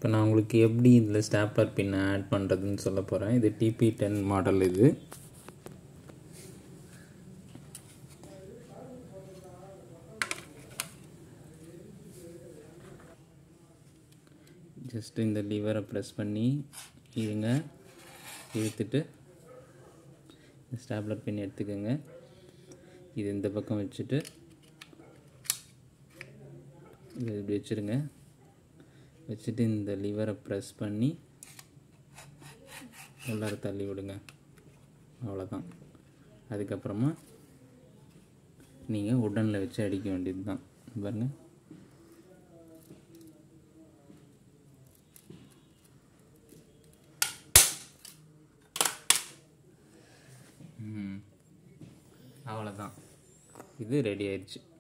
இப்போ நான் உங்களுக்கு எப்படி இதில் ஸ்டாப்லர் பின்னை ஆட் பண்ணுறதுன்னு சொல்ல போகிறேன் இது டிபி டென் மாடல் இது ஜஸ்ட் இந்த லிவரை ப்ரெஸ் பண்ணி இருங்க இழுத்துட்டு ஸ்டாப்லர் பின் எடுத்துக்கோங்க இது இந்த பக்கம் வச்சுட்டு இது இப்படி வச்சுருங்க வச்சுட்டு இந்த லிவரை ப்ரெஸ் பண்ணி உள்ளார தள்ளி விடுங்க அவ்வளோதான் அதுக்கப்புறமா நீங்கள் உடனில் வச்சு அடிக்க வேண்டியது தான் பாருங்கள் அவ்வளோதான் இது ரெடி ஆயிடுச்சு